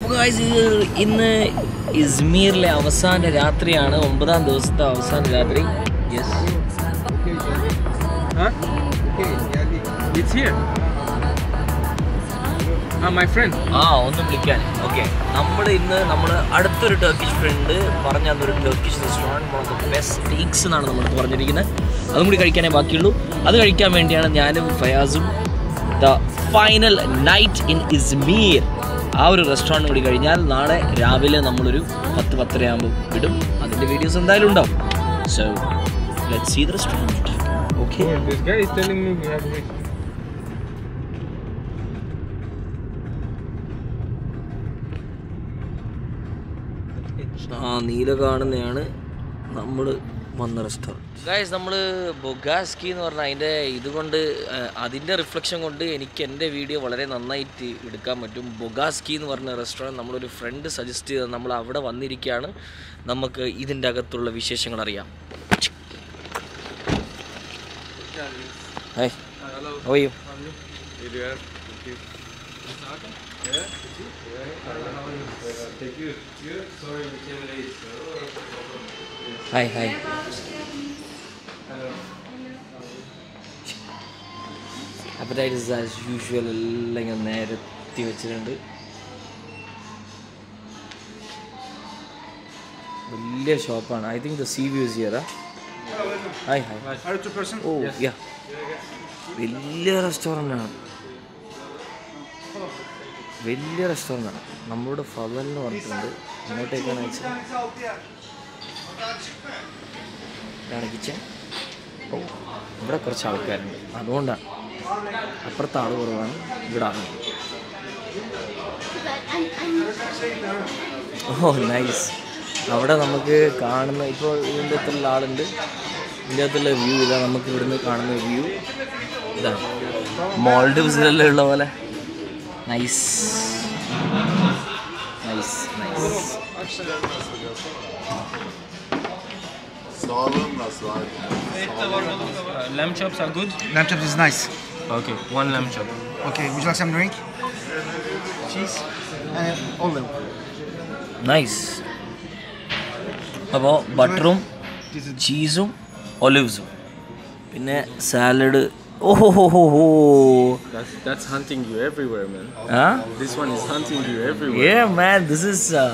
അപ്പോൾ guys, ഇത് ഇന്ന് ഇസ്മീറിലെ അവസാന രാത്രിയാണ് ഒമ്പതാം ദിവസത്തെ അവസാന രാത്രി yes Huh? Okay, it's here. Ah, my friend. ആ ഒന്ന് വിളിക്കാൻ ഓക്കെ നമ്മൾ ഇന്ന് നമ്മൾ അടുത്തൊരു ടർക്കിഷ് ഫ്രണ്ട് പറഞ്ഞ അന്നൊരു Turkish restaurant one of the best steaks എന്നാണ് നമ്മൾ പറഞ്ഞിരിക്കുന്നത് അതും കൂടി കഴിക്കാനേ ബാക്കിയുള്ളൂ അത് കഴിക്കാൻ വേണ്ടിയാണ് ഞാനും ഫയാസും the final night in Izmir ആ ഒരു റെസ്റ്റോറൻറ്റ് കൂടി കഴിഞ്ഞാൽ നാളെ രാവിലെ നമ്മളൊരു പത്ത് പത്തരയാകുമ്പോൾ വിടും അതിൻ്റെ വീഡിയോസ് എന്തായാലും ഉണ്ടാവും so let see the restaurant okay Oh, this guy is telling me we have to wait. ആ നീല കാണുന്നതാണ് നമ്മൾ വന്ന റെസ്റ്റോറൻറ്റ് ഗായ്സ് നമ്മൾ ബൊഗാസ്കി എന്ന് പറഞ്ഞാൽ അതിൻ്റെ ഇതുകൊണ്ട് അതിൻ്റെ റിഫ്ലക്ഷൻ കൊണ്ട് എനിക്ക് എൻ്റെ വീഡിയോ വളരെ നന്നായിട്ട് എടുക്കാൻ പറ്റും ബൊഗാസ്കി എന്ന് പറഞ്ഞ റെസ്റ്റോറൻറ്റ് നമ്മളൊരു ഫ്രണ്ട് സജസ്റ്റ് ചെയ്ത് നമ്മൾ അവിടെ വന്നിരിക്കുകയാണ് നമുക്ക് ഇതിൻ്റെ അകത്തുള്ള വിശേഷങ്ങൾ അറിയാം ഹായ് ഓയ്യോ hi hi appetizers as usual എല്ലാം ഇങ്ങനെ നേരത്തി വെച്ചിട്ടുണ്ട് വലിയ ഷോപ്പാണ് I think the sea views ഹിയറാ ഹായ് ഹായ് ഓ യാ വലിയ റെസ്റ്റോറൻ്റ് ആണ് വലിയ റെസ്റ്റോറൻ്റ് ആണ് നമ്മളോട് ഫവൽ എന്ന് പറഞ്ഞിട്ടുണ്ട് ഇങ്ങോട്ടേക്കാണ് അയച്ചത് ഇതാണ് കിച്ചൻ ഓ ഇവിടെ കുറച്ച് ആൾക്കാരുണ്ട് അതുകൊണ്ടാണ് അപ്പുറത്ത് ആൾ കുറവാണ് ഇവിടെ ആളുണ്ട് ഓ നൈസ് അവിടെ നമുക്ക് കാണുന്ന ഇപ്പോൾ ഇതിൻ്റെ അകത്തുള്ള ആളുണ്ട് ഇതിൻ്റെ അകത്തുള്ള വ്യൂ ഇതാ നമുക്ക് ഇവിടുന്ന് കാണുന്ന വ്യൂ ഇതാണ് മോൾഡിവ്സിലെല്ലാം ഉള്ള പോലെ nice nice nice Sağlığım nasıl abi? Uh, lamb chops are good. Lamb chops is nice. Okay, one lamb chop. Okay, would you like some drink? Cheese? Uh, olive. Nice അപ്പോൾ ബട്ടറും ചീസും ഒലിവ്സും പിന്നെ സാലഡ് ഓഹോ ഹോ ഹോ ഹോ That's that's hunting you everywhere, man. ആ This one is hunting you everywhere. Yeah, man, this is uh,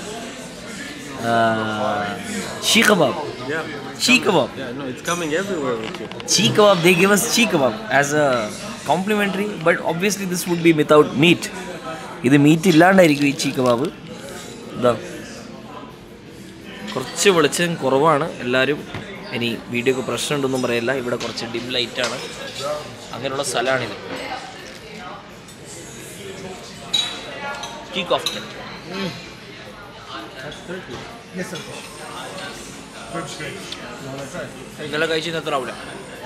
uh, cheek kebab. Yeah. Cheek kebab. Yeah, no, it's coming everywhere with you. Cheek kebab. They give us cheek kebab as a complimentary, but obviously this would be without meat. ഇത് meat ഇല്ലാണ്ടായിരിക്കും ഈ ചീ kebab ഇതാ കുറച്ച് വെളിച്ചം കുറവാണ് എല്ലാവരും ഇനി വീഡിയോക്ക് പ്രശ്നമുണ്ടൊന്നും പറയില്ല ഇവിടെ കുറച്ച് ഡിം ലൈറ്റാണ് അങ്ങനെയുള്ള സ്ഥലമാണിത് ചീക്ക് ഓഫ് Yes, sir. ഇന്നലെ കഴിച്ചതിന് എത്ര ആവില്ല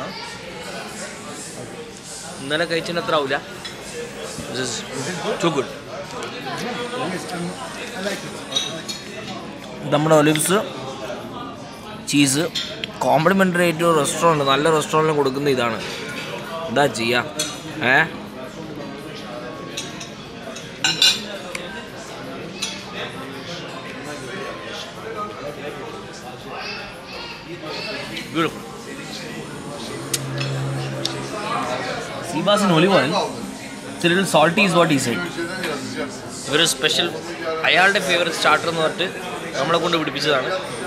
ഇന്നലെ കഴിച്ചതിന് എത്ര ആവില്ല too good Yes, um, I like it. നമ്മുടെ ഒലിവ്സ് ചീസ് കോംപ്ലിമെൻ്ററി ആയിട്ട് ഒരു റെസ്റ്റോറൻറ്റ് നല്ല റെസ്റ്റോറൻറ്റിൽ കൊടുക്കുന്ന ഇതാണ് എന്താ ചെയ്യാ ഏ Beautiful. Seabass in olive oil. It's a little salty is what he said. ഒരു സ്പെഷ്യൽ അയാളുടെ ഫേവറേറ്റ് സ്റ്റാർട്ടർ എന്ന് പറഞ്ഞിട്ട് നമ്മളെ കൊണ്ട് പിടിപ്പിച്ചതാണ്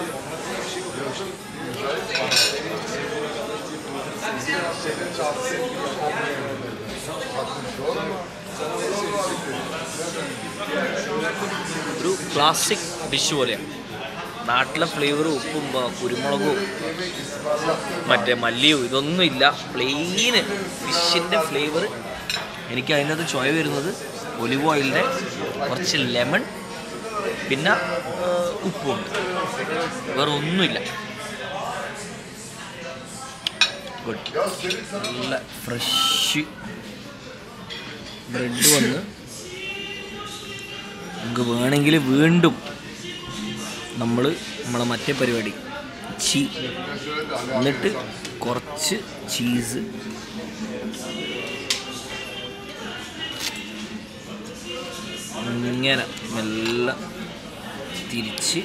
ഒരു ക്ലാസിക് ഡിഷ് പോലെയാണ് നാട്ടിലെ ഫ്ലേവറും ഉപ്പും ആ, കുരുമുളകും മറ്റേ മല്ലിയും ഇതൊന്നും ഇല്ല പ്ലെയിന് ഫിഷിൻ്റെ ഫ്ലേവർ എനിക്ക് അതിനകത്ത് ചോയ വരുന്നത് ഒലിവ് ഓയിലിൻ്റെ കുറച്ച് ലെമൺ പിന്നെ ആ, ഉപ്പുണ്ട് വേറെ ഒന്നുമില്ല ഗുഡ് നല്ല ഫ്രഷ് ബ്രെഡ് വന്ന് നമുക്ക് വേണമെങ്കിൽ വീണ്ടും നമ്മൾ നമ്മളെ മറ്റേ പരിപാടി ചീ എന്നിട്ട് കുറച്ച് ചീസ് ഇങ്ങനെ മെല്ലെ തിരിച്ച്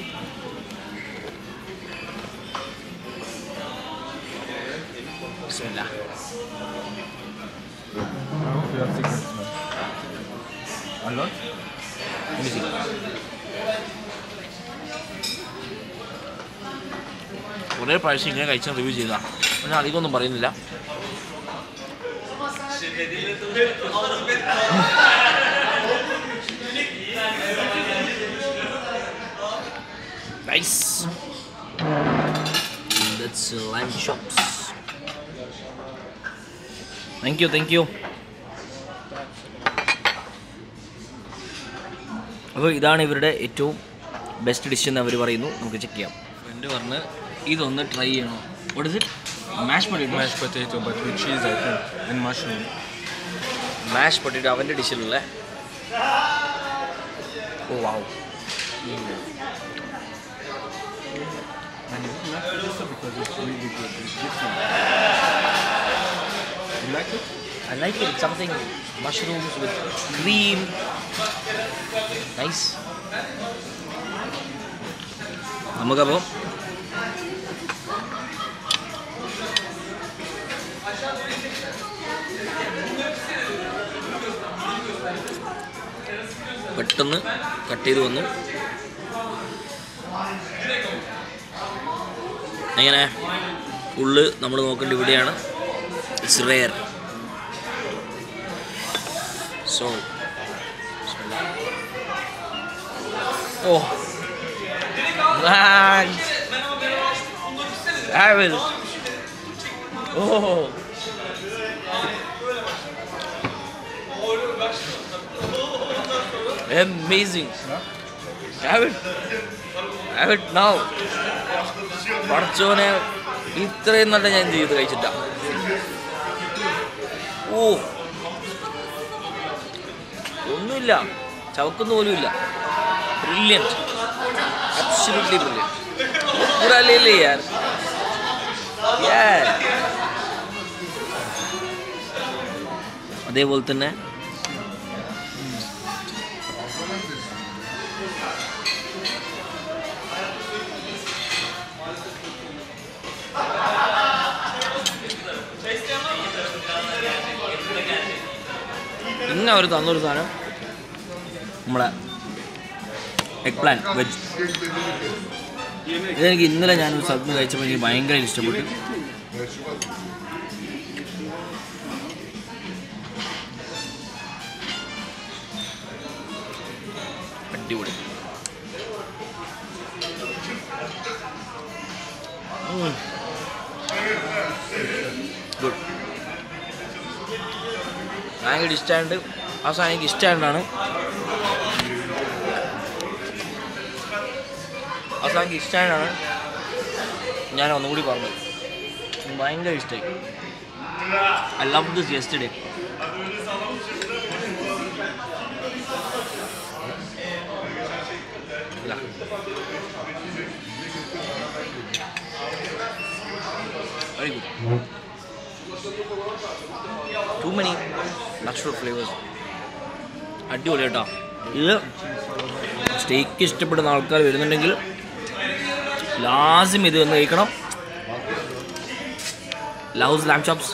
ബിസ്മില്ലാ. Let me see. കുറേ പ്രാവശ്യം ഇങ്ങനെ കഴിച്ച റിവ്യൂ ചെയ്തതാണ് ഞാൻ അധികമൊന്നും പറയുന്നില്ല Nice. That's uh, lamb chops. Thank you, thank you. അപ്പോൾ ഇതാണ് ഇവരുടെ ഏറ്റവും ബെസ്റ്റ് ഡിഷ് എന്ന് അവർ പറയുന്നു നമുക്ക് ചെക്ക് ചെയ്യാം ഫ്രണ്ട് പറഞ്ഞ് ഇതൊന്ന് ട്രൈ ചെയ്യണം what is it mash potato Mashed potato, but with cheese, I think, and mushroom. Mash potato അവൻ്റെ ഡിഷിലുള്ള ഓ വാവ് And it's mashed potato because it's really good. It's different. You like it? I like it. Something mushrooms with cream. Nice. നമുക്കപ്പോൾ പെട്ടെന്ന് cut ചെയ്ത് വന്നു എങ്ങനെ ഉള്ള് നമ്മൾ നോക്കേണ്ട ഇവിടെയാണ് it's rare So, oh, man, I will. Oh, amazing. Have it. Have it now. പടച്ചോനെ ഇത്രയും നല്ല ഞാൻ എന്ത് ചെയ്ത് കഴിച്ചിട്ടാ ഓ ഒന്നുമില്ല ചവക്കുന്ന പോലും ഇല്ല ബ്രില്യൻറ്റ് അബ്സല്യൂട്ട്ലി ബ്രില്യൻറ്റ് पूरा ले ले यार यार അതേപോലെ തന്നെ ഇന്ന് അവർ തന്നൊരു സാധനം നമ്മളെ എഗ് പ്ലാൻ വെജ് ഇതെനിക്ക് ഇന്നലെ ഞാനൊരു സ്ഥലത്ത് നിന്ന് കഴിച്ചപ്പോൾ എനിക്ക് ഭയങ്കര ഇഷ്ടപ്പെട്ടു അടിപൊളി ഗുഡ് ഭയങ്കര ഇഷ്ടമായിട്ട് ആ സാധനം എനിക്ക് ഇഷ്ടമായിട്ടാണ് ആ സാധനം എനിക്ക് ഇഷ്ടമായിട്ടാണ് ഞാൻ ഒന്നുകൂടി പറഞ്ഞത് എനിക്ക് ഭയങ്കര ഇഷ്ടമായി I love this yesterday very good too many natural flavours അടിപൊളി കേട്ടോ ഇത് സ്റ്റേക്ക് ഇഷ്ടപ്പെടുന്ന ആൾക്കാർ വരുന്നുണ്ടെങ്കിൽ ലാസിം ഇത് വന്ന് കഴിക്കണം ലൗസ് lamb chops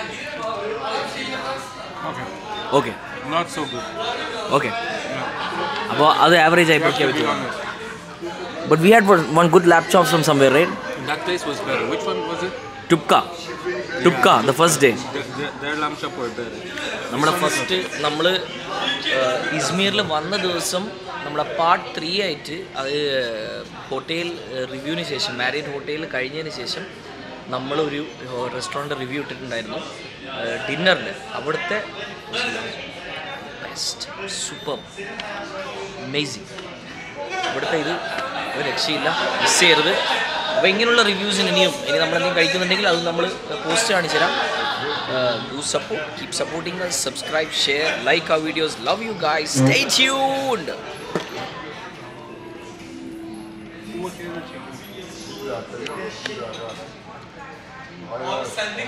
okay Not so good. Okay അപ്പോൾ അത് ആവറേജ് ആയി പ്രഖ്യാപിച്ചു honest. But we had one good lamb chops from somewhere right That place was better. Which one was it? ടുപ്ക ടുപ്ക the first day Their, their, their lamb chop were better. നമ്മുടെ first നമ്മൾ ഇസ്മീറിൽ വന്ന ദിവസം നമ്മുടെ പാർട്ട് ത്രീ ആയിട്ട് അത് ഹോട്ടൽ റിവ്യൂവിന് ശേഷം മാരിയറ്റ് ഹോട്ടലിൽ കഴിഞ്ഞതിന് ശേഷം നമ്മളൊരു റെസ്റ്റോറൻറ്റ് റിവ്യൂ ഇട്ടിട്ടുണ്ടായിരുന്നു ഡിന്നറിൽ അവിടുത്തെ ബെസ്റ്റ് സൂപ്പർ അമേസിങ് ഇവിടുത്തെ ഇത് ഒരു രക്ഷയില്ല മിസ് ചെയ്യരുത് അപ്പോൾ ഇങ്ങനെയുള്ള റിവ്യൂസിന് ഇനിയും ഇനി നമ്മൾ എന്തെങ്കിലും കഴിക്കുന്നുണ്ടെങ്കിൽ അത് നമ്മൾ പോസ്റ്റ് കാണിച്ചു തരാം do support keep supporting us subscribe share like our videos love you guys stay tuned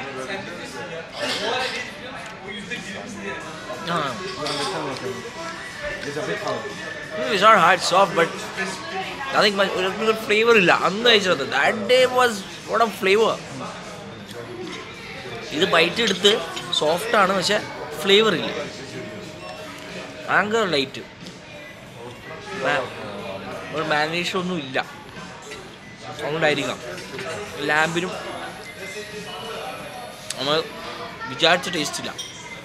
ആ It's a bit hard. It's not hard soft but അതിന് ഒരു ഫ്ലേവർ ഇല്ല അന്ന് കഴിച്ചത് ദാറ്റ് ഡേ വാസ് വോട്ട് ഓഫ് ഫ്ലേവർ ഇത് ബൈറ്റ് എടുത്ത് soft ആണ് പക്ഷെ ഫ്ലേവർ ഇല്ല ആങ്കർ ലൈറ്റ് ഒരു മാനേഷൻ ഒന്നും ഇല്ല അതുകൊണ്ടായിരിക്കാം ലാമ്പിനും നമ്മൾ വിചാരിച്ച ടേസ്റ്റ് ഇല്ല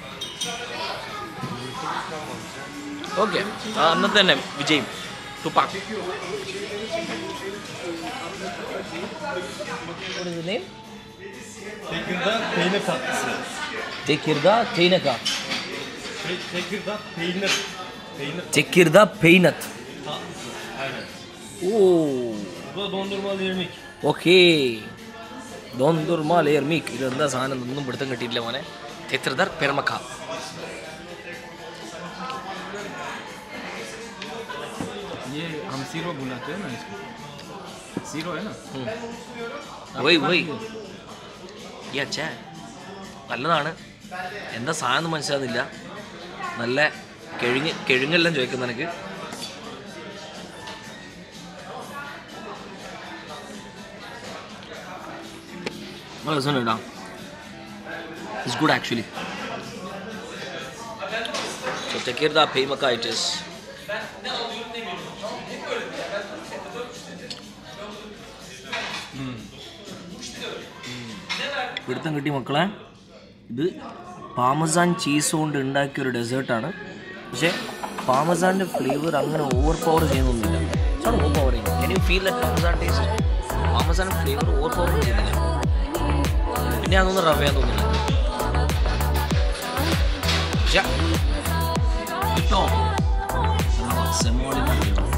ഓക്കെ അന്നത്തെ തന്നെ വിജയും തുപ്പാക്ക് Tekirdağ peynir tatlısı. Tekirdağ Teynaka. Te- Tekirdağ peynir. Peynir. Tekirdağ Peynat. Aynen. Oh Bu da dondurmalı irmik. Okay ദോന്തുർമ ലെയർ മീക്ക് ഇതെന്താ സാധനം ഒന്നും പിടുത്തം കിട്ടിയിട്ടില്ല മോനെ തെത്രദർ പെരമക്ക ये हम सीरो बुलाते हैं ना इसको सीरो है ना പോയി പോയി ഈ അച്ഛാ നല്ലതാണ് എന്താ സാധനം മനസ്സിലാകുന്നില്ല നല്ല കിഴങ്ങ് കിഴങ്ങെല്ലാം ചോദിക്കുന്ന എനിക്ക് നല്ല രസമുണ്ട് കേട്ടോ it's good actually So Tekirdağ Peymaka it is. പിടുത്തം കിട്ടി മക്കളെ ഇത് പാമസാൻ ചീസ് കൊണ്ട് ഉണ്ടാക്കിയ ഒരു ഡെസേർട്ടാണ് പക്ഷേ പാമസാൻ്റെ ഫ്ലേവർ അങ്ങനെ ഓവർ പവർ ചെയ്യുന്നൊന്നുമില്ല it's over powering can you feel that parmesan taste parmesan flavour over power ചെയ്യുന്നില്ല പിന്നെ അതൊന്നും റവയാൻ തോന്നുന്നില്ല പക്ഷേ കിട്ടോ സെമോളിൻ്റെ ഫ്ലേവർ